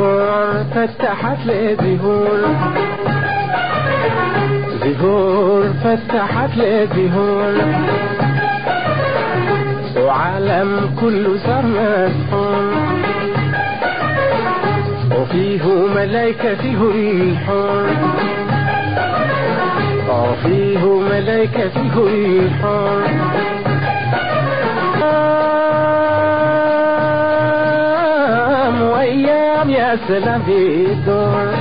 زهور فتحت لي زهور زهور فتحت لي زهور وعالم كله صار مسحور وفيه ملايكة فيه الحور وفيه ملايكة فيه الحور أيام وأيام يا سلام في الدور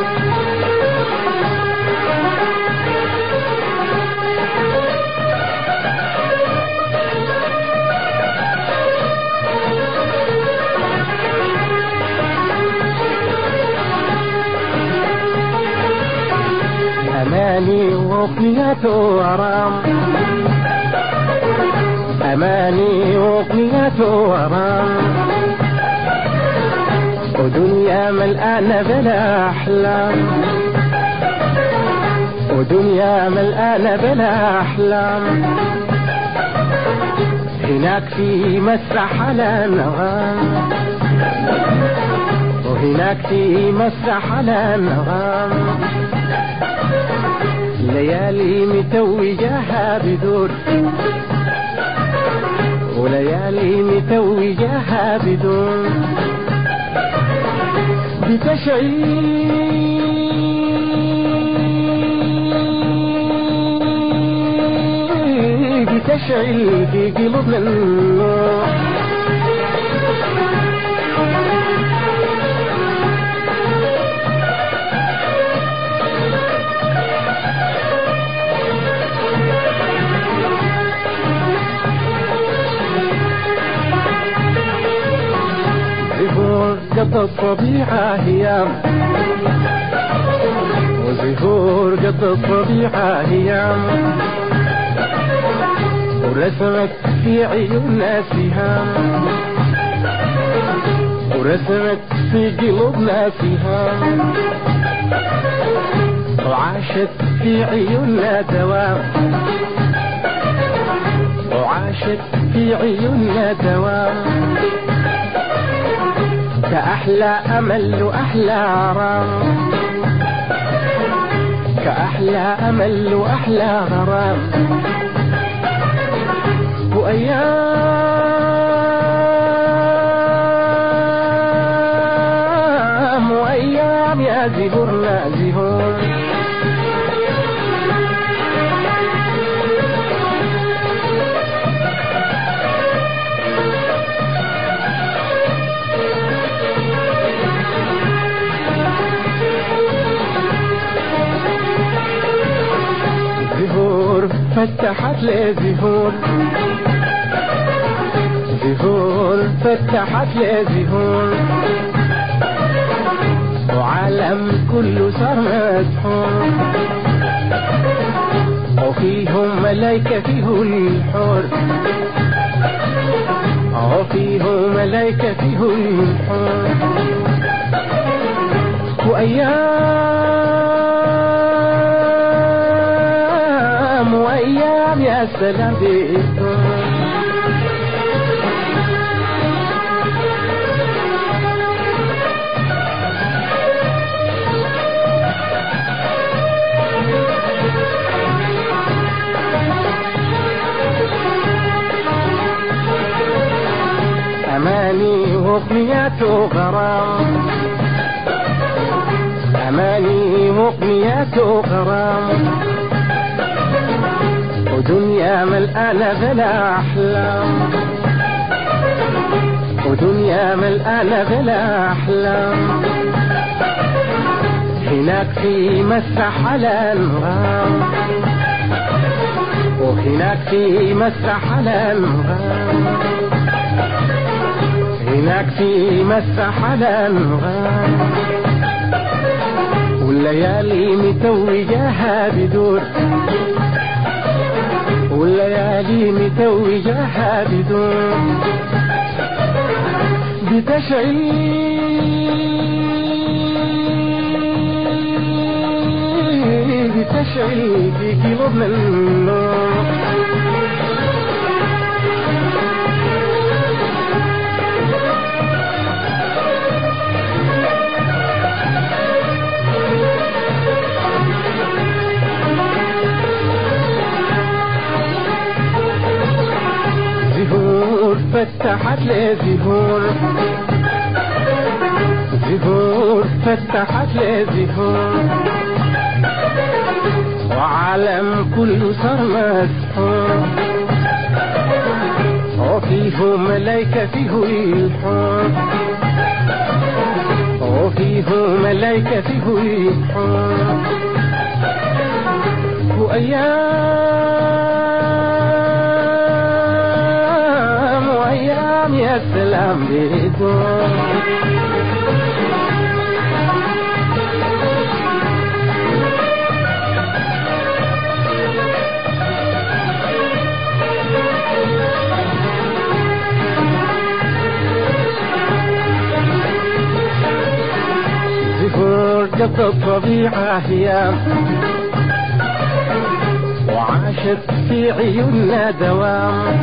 أماني وأغنيات ورام أماني وأغنيات ورام ودنيا ملآنة بلا أحلام ودنيا ملآنة بلا أحلام هناك في مسرح على النغام وهناك في مسرح على النغام ليالي متوجاها بدور وليالي متوجاها بدور بتشعل بتشعل في قلوبنا النور زهور قد الطبيعة هيام وزهور قد الطبيعة هيام ورسمت في عيوننا سهام ورسمت في قلوبنا سهام وعاشت في عيوننا دوام وعاشت في عيوننا دوام كأحلى أمل وأحلى غرام كأحلى أمل وأحلى غرام وأيام وأيام يا زهورنا زهور زهور فتحت لي زهور زهور فتحت لي زهور وعالم كله صار مسحور وفيهم ملايكة فيه الحور وفيهم ملايكة فيه الحور وأيام وأيام يا سلام بيكون أماني وأغنيات غرام أماني وأغنيات غرام ودنيا ملآنة بلا أحلام ودنيا ملآنة بلا أحلام هناك في مسرح على الغام وهناك في مسرح على الغام هناك في مسرح على الغام والليالي متوجاها بدور والليالي متوجاها بدور بتشعل بتشعل في قلوبنا النور فتحت لي زهور زهور فتحت لي زهور وعالم كله صار مسحور وفيه ملايكة فيه يلحون وفيه ملايكة فيه يلحون وأيام وأيام يا سلام بيدون زهور قد الطبيعة هي وعاشت في عيوننا دوام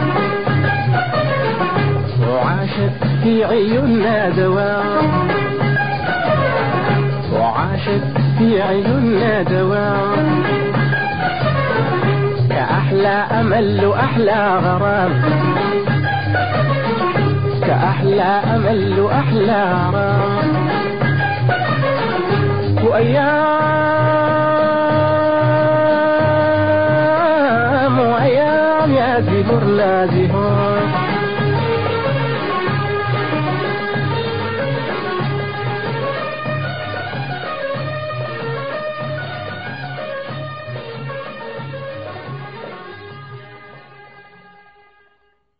وعاشت في عيوننا دوام وعاشت في عيوننا دوام كأحلى أمل وأحلى غرام كأحلى أمل وأحلى غرام وأيام وأيام يا زهور لا زهور